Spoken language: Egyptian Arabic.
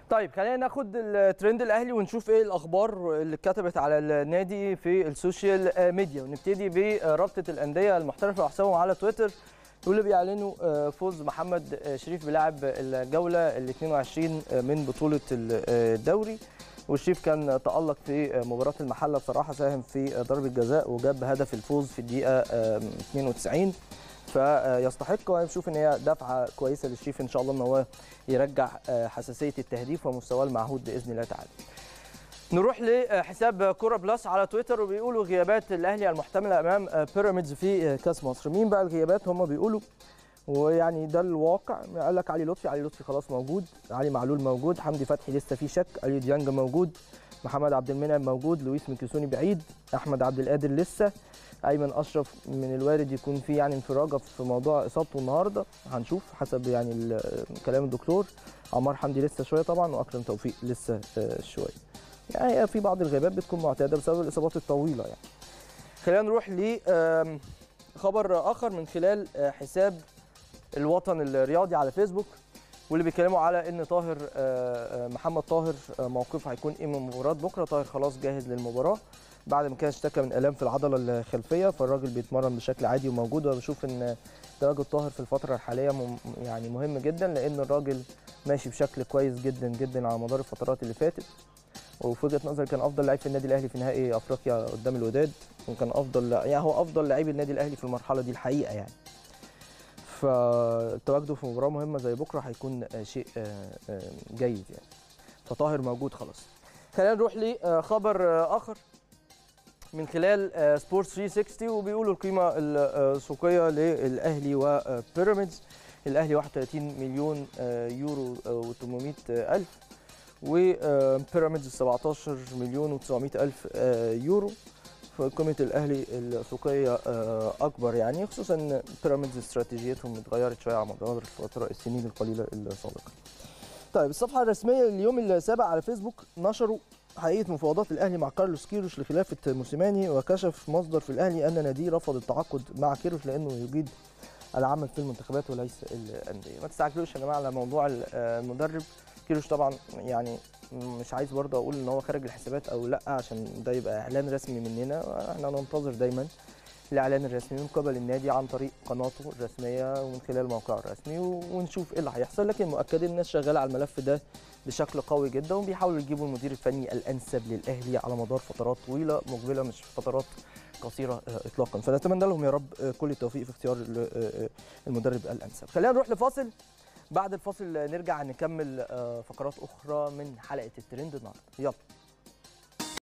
طيب خلينا ناخد الترند الاهلي ونشوف ايه الاخبار اللي اتكتبت على النادي في السوشيال ميديا ونبتدي برابطه الانديه المحترفه وحسابهم على تويتر واللي بيعلنوا فوز محمد شريف بلاعب الجوله ال 22 من بطوله الدوري والشريف كان تألق في مباراة المحلة بصراحة ساهم في ضربة جزاء وجاب هدف الفوز في الدقيقة 92 فيستحق ونشوف ان هي دفعه كويسه للشريف ان شاء الله ان هو يرجع حساسيه التهديف ومستواه المعهود باذن الله تعالى. نروح لحساب كوره بلس على تويتر وبيقولوا غيابات الاهلي المحتمله امام بيراميدز في كاس مصر، مين بقى الغيابات هم بيقولوا ويعني ده الواقع قال لك علي لطفي علي لطفي خلاص موجود علي معلول موجود حمدي فتحي لسه في شك علي ديانج موجود محمد عبد المنعم موجود لويس ميكيسوني بعيد احمد عبد القادر لسه ايمن اشرف من الوارد يكون في يعني انفراجه في موضوع اصابته النهارده هنشوف حسب يعني كلام الدكتور عمار حمدي لسه شويه طبعا واكرم توفيق لسه شويه يعني في بعض الغيابات بتكون معتاده بسبب الاصابات الطويله يعني خلينا نروح ل خبر اخر من خلال حساب الوطن الرياضي على فيسبوك واللي بيتكلموا على ان طاهر محمد طاهر موقفه هيكون ايه من مباراه بكره طاهر خلاص جاهز للمباراه بعد ما كان اشتكى من الام في العضله الخلفيه فالراجل بيتمرن بشكل عادي وموجود وبشوف ان تواجد طاهر في الفتره الحاليه يعني مهم جدا لان الراجل ماشي بشكل كويس جدا جدا على مدار الفترات اللي فاتت وفي وجهه نظري كان افضل لعيب في النادي الاهلي في نهائي افريقيا قدام الوداد وكان افضل يعني هو افضل لعيب النادي الاهلي في المرحله دي الحقيقه يعني فتواجده في مباراه مهمه زي بكره هيكون شيء جيد يعني فطاهر موجود خلاص خلينا نروح لخبر اخر من خلال سبورتس 360 وبيقولوا القيمه السوقيه للاهلي وبيراميدز الاهلي 31 مليون يورو و800 الف وبيراميدز 17 مليون و900 الف يورو فقيمه الاهلي السوقيه اكبر يعني خصوصا ان بيراميدز استراتيجيتهم اتغيرت شويه على مدار الفتره السنين القليله السابقه. طيب الصفحه الرسميه اليوم السابع على فيسبوك نشروا حقيقه مفاوضات الاهلي مع كارلوس كيروش لخلافه موسيماني وكشف مصدر في الاهلي ان ناديه رفض التعاقد مع كيروش لانه يجيد العمل في المنتخبات وليس الانديه ما تستعجلوش يا جماعه على موضوع المدرب كيروش طبعا يعني مش عايز برضه اقول ان هو خارج الحسابات او لا عشان ده يبقى اعلان رسمي مننا احنا ننتظر دايما الاعلان الرسمي من قبل النادي عن طريق قناته الرسميه ومن خلال موقعه الرسمي ونشوف ايه اللي هيحصل لكن مؤكد الناس شغاله على الملف ده بشكل قوي جدا وبيحاولوا يجيبوا المدير الفني الانسب للاهلي على مدار فترات طويله مقبله مش فترات قصيره اطلاقا فنتمنى لهم يا رب كل التوفيق في اختيار المدرب الانسب خلينا نروح لفاصل بعد الفاصل نرجع نكمل فقرات اخرى من حلقه الترند النهارده يلا